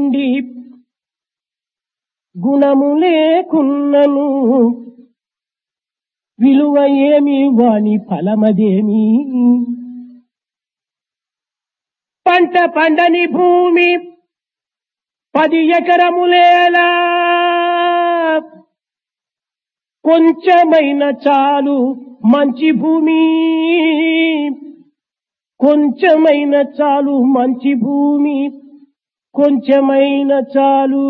ఉండి గుణము లేకున్నను విలువ ఏమి వాని ఫలమదేమి పంట పండని భూమి పది ఎకరములేలా కొంచెమైన చాలు మంచి భూమి కొంచెమైన చాలు మంచి భూమి కొంచెమైన చాలు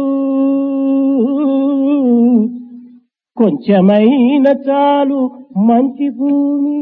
కొంచెమైన చాలు మంచి భూమి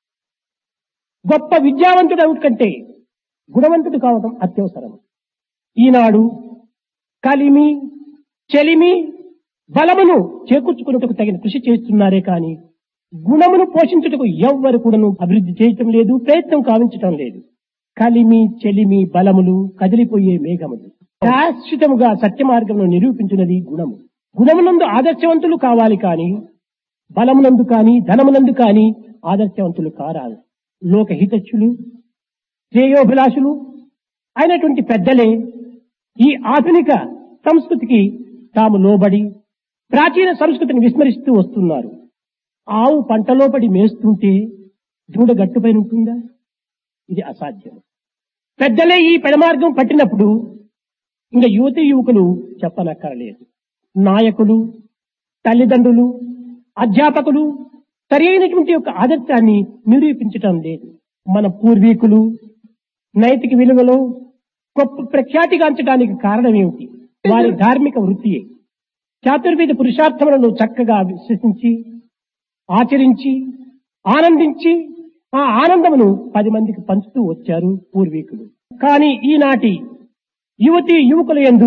గొప్ప విద్యావంతుడు కంటే గుణవంతుడు కావటం అత్యవసరం ఈనాడు కలిమి చెలిమి బలమును చేకూర్చుకున్నట్టుకు తగిన కృషి చేస్తున్నారే కాని గుణమును పోషించుటకు ఎవ్వరు కూడాను అభివృద్ధి చేయటం లేదు ప్రయత్నం కావించటం లేదు కలిమి చెలిమి బలములు కదిలిపోయే మేఘములు శాశ్వతముగా సత్య మార్గమును నిరూపించినది గుణము గుణమునందు ఆదర్శవంతులు కావాలి కాని బలమునందు కాని ధనమునందు కాని ఆదర్శవంతులు కారాలు లోకహితచ్చులు శ్రేయోభిలాషులు అయినటువంటి పెద్దలే ఈ ఆధునిక సంస్కృతికి తాము లోబడి ప్రాచీన సంస్కృతిని విస్మరిస్తూ వస్తున్నారు ఆవు పంటలో పడి మేస్తుంటే దూడ గట్టుపైన ఉంటుందా ఇది అసాధ్యం పెద్దలే ఈ పెడమార్గం పట్టినప్పుడు ఇంకా యువతి యువకులు చెప్పనక్కరలేదు నాయకులు తల్లిదండ్రులు అధ్యాపకులు సరైనటువంటి యొక్క ఆదర్శాన్ని నిరూపించటం లేదు మన పూర్వీకులు నైతిక విలువలో గొప్ప ప్రఖ్యాతిగాంచడానికి కారణం ఏమిటి వారి ధార్మిక వృత్తియే చాతుర్వేద పురుషార్థములను చక్కగా విశ్వసించి ఆచరించి ఆనందించి ఆ ఆనందమును పది మందికి పంచుతూ వచ్చారు పూర్వీకులు కానీ ఈనాటి యువతి యువకుల యందు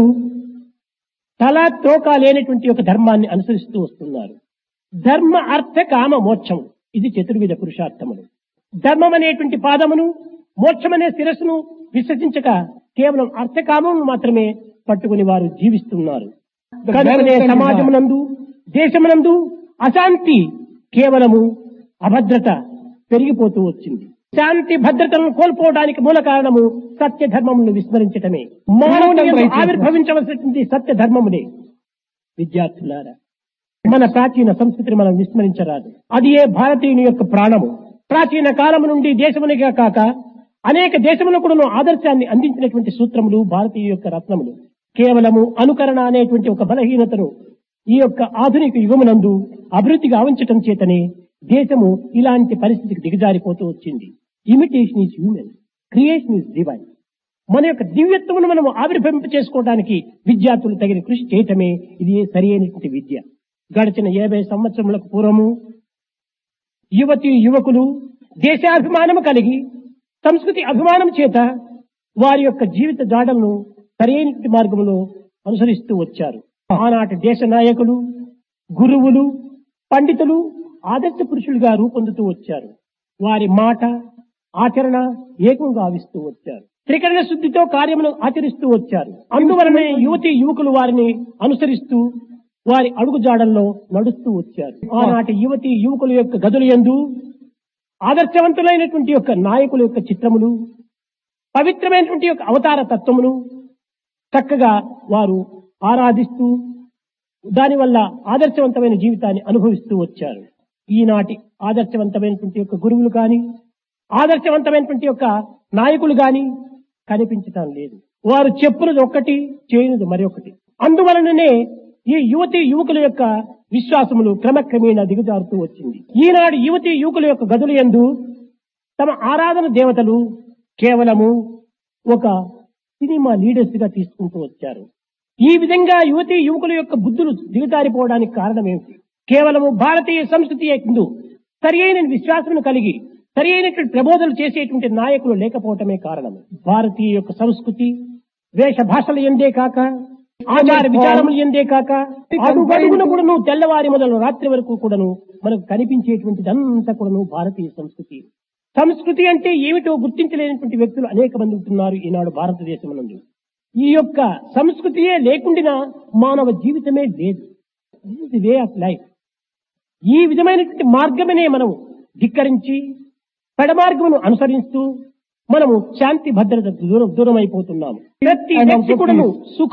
తల తోక లేనటువంటి ఒక ధర్మాన్ని అనుసరిస్తూ వస్తున్నారు ధర్మ అర్థ కామ మోక్షం ఇది చతుర్విధ పురుషార్థములు ధర్మం అనేటువంటి పాదమును మోక్షమనే శిరస్సును విశ్వసించక కేవలం అర్థకామమును మాత్రమే పట్టుకుని వారు జీవిస్తున్నారు కనుకనే సమాజమునందు దేశమునందు అశాంతి కేవలము అభద్రత పెరిగిపోతూ వచ్చింది శాంతి భద్రతలను కోల్పోవడానికి మూల కారణము సత్య ధర్మమును విస్మరించటమే మానవుని యందు ఆవిర్భవించవలసినటువంటి సత్య ధర్మమునే విద్యార్థులారా మన ప్రాచీన సంస్కృతిని మనం విస్మరించరాదు అది ఏ భారతీయుని యొక్క ప్రాణము ప్రాచీన కాలము నుండి దేశమునిగా కాక అనేక దేశములకు కూడా ఆదర్శాన్ని అందించినటువంటి సూత్రములు భారతీయ యొక్క రత్నములు కేవలము అనుకరణ అనేటువంటి ఒక బలహీనతను ఈ యొక్క ఆధునిక యుగమునందు అభివృద్ధి గావించటం చేతనే దేశము ఇలాంటి పరిస్థితికి దిగజారిపోతూ వచ్చింది imitation is human creation is divine మన యొక్క దివ్యత్వమును మనం ఆవిర్భవింప చేసుకోవడానికి విద్యార్థులు తగిన కృషి చేయటమే ఇది సరి అయినటువంటి విద్య గడిచిన యాభై సంవత్సరములకు పూర్వము యువతి యువకులు దేశాభిమానము కలిగి సంస్కృతి అభిమానం చేత వారి యొక్క జీవిత జాడలను సరైన మార్గంలో అనుసరిస్తూ వచ్చారు ఆనాటి దేశ నాయకులు గురువులు పండితులు ఆదర్శ పురుషులుగా రూపొందుతూ వచ్చారు వారి మాట ఆచరణ ఏకం గావిస్తూ వచ్చారు త్రికరణ శుద్ధితో కార్యమును ఆచరిస్తూ వచ్చారు అందువలనే యువతి యువకులు వారిని అనుసరిస్తూ వారి అడుగుజాడల్లో నడుస్తూ వచ్చారు ఆనాటి యువతి యువకుల యొక్క గదుల యందు ఆదర్శవంతులైనటువంటి యొక్క నాయకుల యొక్క చిత్రములు పవిత్రమైనటువంటి యొక్క అవతార తత్వమును చక్కగా వారు ఆరాధిస్తూ దానివల్ల ఆదర్శవంతమైన జీవితాన్ని అనుభవిస్తూ వచ్చారు ఈనాటి ఆదర్శవంతమైనటువంటి యొక్క గురువులు కాని ఆదర్శవంతమైనటువంటి యొక్క నాయకులు గాని కనిపించటం లేదు వారు చెప్పునది ఒక్కటి చేయనిది మరొకటి అందువలననే ఈ యువతి యువకుల యొక్క విశ్వాసములు క్రమక్రమేణా దిగజారుతూ వచ్చింది ఈనాడు యువతి యువకుల యొక్క గదుల యందు తమ ఆరాధన దేవతలు కేవలము ఒక సినిమా లీడర్స్ గా తీసుకుంటూ వచ్చారు ఈ విధంగా యువతి యువకుల యొక్క బుద్ధులు దిగజారిపోవడానికి కారణం ఏమిటి కేవలము భారతీయ సంస్కృతి ఎందు సరి అయిన విశ్వాసమును కలిగి సరి అయినటువంటి ప్రబోధనలు చేసేటువంటి నాయకులు లేకపోవటమే కారణం భారతీయ యొక్క సంస్కృతి వేష భాషలు ఎందే కాక ఆచార విచారములు ఎందే కాక అడుగడుగున కూడాను తెల్లవారి మొదలు రాత్రి వరకు కూడాను మనకు కనిపించేటువంటిదంతా కూడాను భారతీయ సంస్కృతి సంస్కృతి అంటే ఏమిటో గుర్తించలేనటువంటి వ్యక్తులు అనేక మంది ఉంటున్నారు ఈనాడు భారతదేశం నందు ఈ యొక్క సంస్కృతియే లేకుండా మానవ జీవితమే లేదు ది వే ఆఫ్ లైఫ్ ఈ విధమైనటువంటి మార్గమనే మనం ధిక్కరించి పెడమార్గమును అనుసరిస్తూ మనము శాంతి భద్రత దూరం దూరం అయిపోతున్నాము ప్రతి వ్యక్తి కూడాను సుఖ